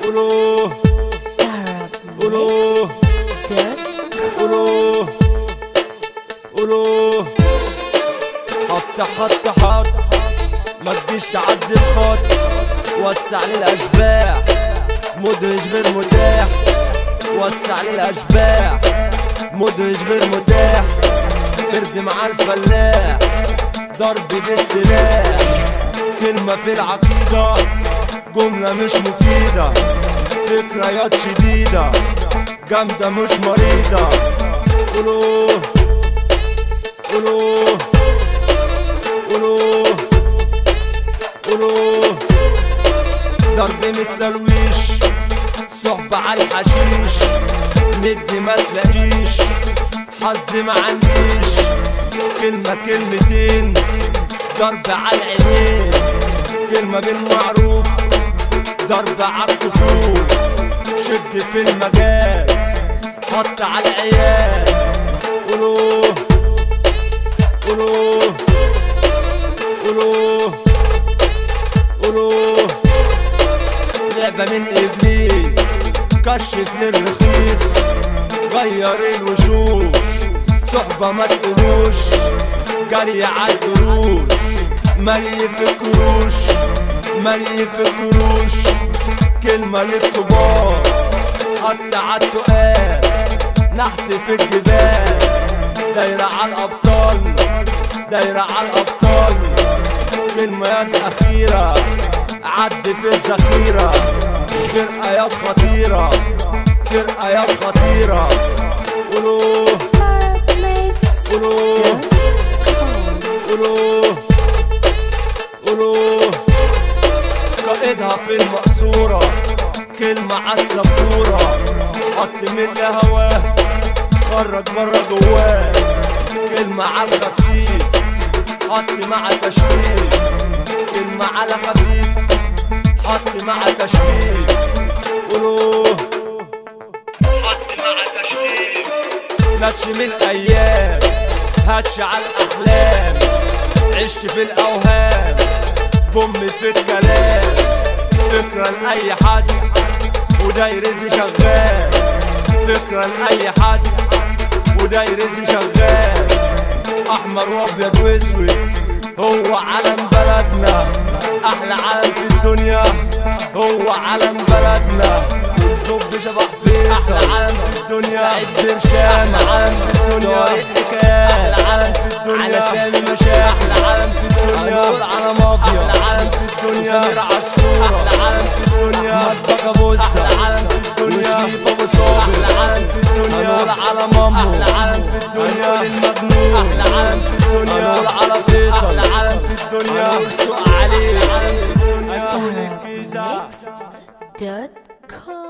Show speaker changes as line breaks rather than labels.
قولوا قولوا قولوا قولوا حط حط حط ما تجيش تعدي الخط وسع للاشباح مدهش غير متاح وسع للاشباح مدهش غير متاح قرد مع الفلاح ضرب بالسلاح كلمة في العقيدة جملة مش مفيدة ذكريات شديدة جامدة مش مريضة قولوا قولوا قولوا قولوا ضرب من التلويش صحبة على الحشيش ندي ما تلاقيش حظ ما عنديش كلمة كلمتين ضرب على العينين كلمة بالمعروف ضرب على الكفور شد في المجال حط على العيال قولوا قولوا قولوا قولوا لعبة من إبليس كشف للرخيص غير الوشوش صحبة ما تقولوش جري عالقروش ملي في الكروش ملي في الكروش كلمة للكبار حتى عالتقال نحت في الجبال دايرة عالأبطال دايرة عالأبطال كلمة يد أخيرة عد في الذخيرة فرقة يد خطيرة فرقة يد خطيرة قولوا قولوا قولوا قولوا قائدها في المقصورة كلمة عالسبورة حط من هواه خرج برا جواه كلمة عالخفيف حط مع تشريف كلمة على خفيف حط مع تشريف قولوا حط مع تشريف نتش من الايام هاتش على الاحلام عشت في الاوهام بوم في الكلام فكرة لأي حد ودايرزي شغال فكرة لأي حد ودايرزي شغال أحمر وأبيض وأسود هو علم بلدنا أحلى علم في الدنيا هو علم بلدنا والطب شبح فيصل أحلى علم في الدنيا سعيد برشام أحلى علم في الدنيا طارق حكاية أحلى علم في الدنيا على سامي مشاح أحلى علم في الدنيا هنقول على مافيا أحلى علم في الدنيا سمير عصفورة أحلى علم في الدنيا أحمد بكابوزة أحلى علم في الدنيا وشريف أبو صابر أحلى علم في الدنيا هنقول على مامو أحلى علم في الدنيا هنقول المجنون أحلى علم في الدنيا هنقول على فيصل أحلى علم في الدنيا هنقول سوق عليه أحلى علم في الدنيا هنقول الجيزة
dot com